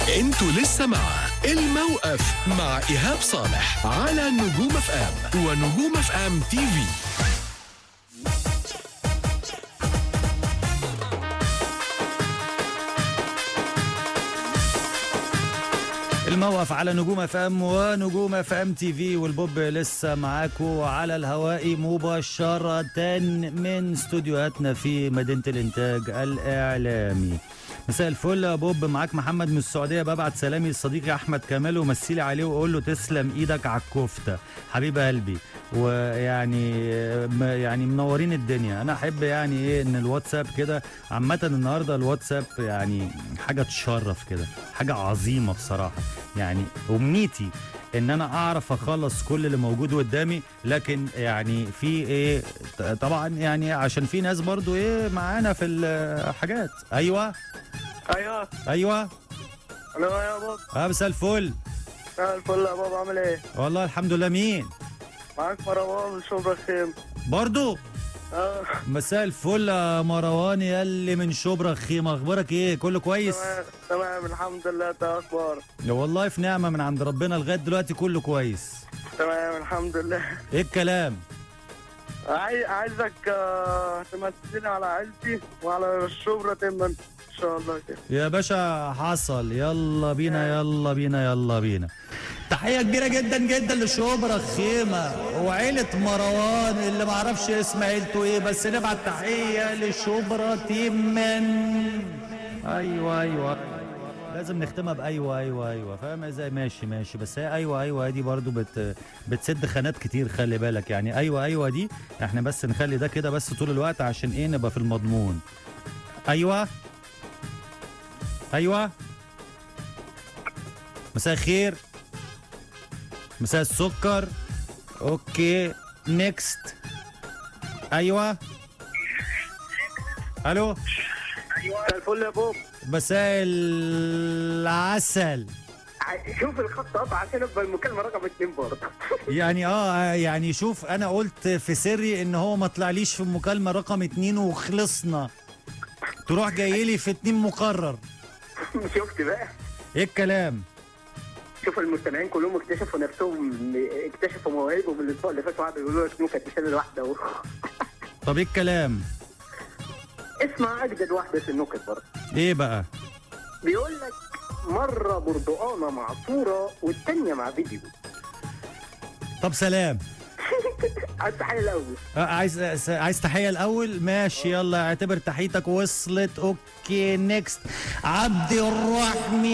انتوا لسه مع الموقف مع ايهاب صالح على نجوم اف ام ونجوم اف ام تي في الموقف على نجوم اف ام ونجوم اف ام تي في والبوب لسه معاكم على الهواء مباشرة من استوديوهاتنا في مدينة الانتاج الاعلامي مساء الفل يا بوب معاك محمد من السعودية ببعت سلامي لصديقي احمد كمال ومثلي عليه واقول له تسلم ايدك على الكفتة حبيب قلبي ويعني م- يعني منورين الدنيا انا احب يعني ايه ان الواتساب كده عامة النهارده الواتساب يعني حاجة تشرف كده حاجة عظيمة بصراحة يعني امنيتي ان انا اعرف اخلص كل اللي موجود قدامي لكن يعني في ايه ط- طبعا يعني عشان في ناس برضو ايه معانا في الحاجات ايوه ايوه ايوه انا يا بابا اه مساء الفل مساء الفل يا بابا عامل ايه؟ والله الحمد لله مين معاك مروان من شبرا خيم برضو اه مساء الفل يا مروان يا اللي من شبرا خيمة اخبارك ايه كله كويس تمام تمام الحمد لله انت اخبار يا والله في نعمة من عند ربنا لغاية دلوقتي كله كويس تمام الحمد لله ايه الكلام عاي... عايزك آه، تمثلني على عيلتي وعلى الشبرا تما ان شاء الله كده يا باشا حصل يلا بينا يلا بينا يلا بينا تحية كبيرة جدا جدا لشبرا الخيمة وعيلة مروان اللي معرفش اسم عيلته ايه بس نبعت تحية لشبرا تيمن ايوه ايوه لازم نختمها بايوه ايوه ايوه فاهم ازاي ماشي ماشي بس هي ايوه ايوه دي برضو بت بتسد خانات كتير خلي بالك يعني ايوه ايوه دي احنا بس نخلي ده كده بس طول الوقت عشان ايه نبقى في المضمون ايوه ايوه مساء الخير مساء السكر اوكي نيكست ايوه الو مساء الفل يا بابا مساء العسل شوف الخط قطع عشان ابقى المكالمه رقم اتنين برضه يعني اه يعني شوف انا قلت في سري ان هو ما طلعليش في المكالمه رقم اتنين وخلصنا تروح جاي لي في اتنين مقرر شفت بقى ايه الكلام شوف المستمعين كلهم اكتشفوا نفسهم اكتشفوا مواهبهم من الاسبوع اللي فات وقعدوا يقولوا لك نكت تشيل واحده و... طب ايه الكلام اسمع اجدد واحده في النكت برضه ايه بقى بيقول لك مرة برتقانة مع صورة والتانية مع فيديو طب سلام عايز تحية الأول آه، عايز عايز تحيه الاول ماشي يلا اعتبر تحيتك وصلت اوكي نيكست عبد الرحمن